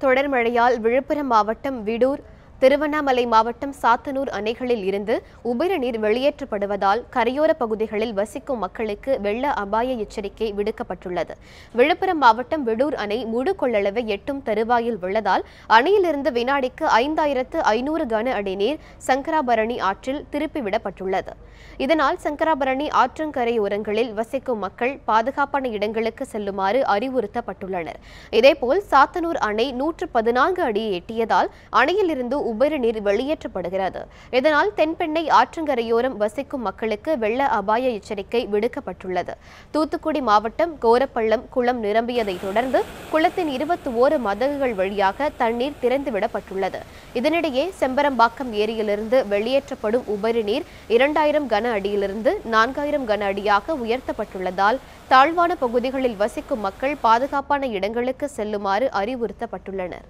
தொடர் மழையால் விழுப்புரம் மாவட்டம் விடூர் திருவண்ணாமலை மாவட்டம் சாத்தனூர் அணைகளில் இருந்து உபரிநீர் வெளியேற்றப்படுவதால் கரையோர பகுதிகளில் வசிக்கும் மக்களுக்கு வெள்ள அபாய எச்சரிக்கை விடுக்கப்பட்டுள்ளது விழுப்புரம் மாவட்டம் விடூர் அணை முழு கொள்ளளவை எட்டும் தருவாயில் உள்ளதால் அணையிலிருந்து வினாடிக்கு ஐந்தாயிரத்து ஐநூறு கன அடி நீர் சங்கராபரணி ஆற்றில் திருப்பிவிடப்பட்டுள்ளது இதனால் சங்கராபரணி ஆற்றங்கரையோரங்களில் வசிக்கும் மக்கள் பாதுகாப்பான இடங்களுக்கு செல்லுமாறு அறிவுறுத்தப்பட்டுள்ளனர் இதேபோல் சாத்தனூர் அணை நூற்று பதினான்கு அடியை எட்டியதால் அணையிலிருந்து உபரி நீர் வெளியேற்றப்படுகிறது இதனால் தென்பெண்ணை ஆற்றங்கரையோரம் வசிக்கும் மக்களுக்கு வெள்ள அபாய எச்சரிக்கை விடுக்கப்பட்டுள்ளது தூத்துக்குடி மாவட்டம் கோரப்பள்ளம் குளம் நிரம்பியதை தொடர்ந்து குளத்தின் இருபத்தி ஓரு மதகுகள் வழியாக தண்ணீர் திறந்துவிடப்பட்டுள்ளது இதனிடையே செம்பரம்பாக்கம் ஏரியிலிருந்து வெளியேற்றப்படும் உபரி நீர் இரண்டாயிரம் கன அடியிலிருந்து நான்காயிரம் கன அடியாக உயர்த்தப்பட்டுள்ளதால் தாழ்வான பகுதிகளில் வசிக்கும் மக்கள் பாதுகாப்பான இடங்களுக்கு செல்லுமாறு அறிவுறுத்தப்பட்டுள்ளனர்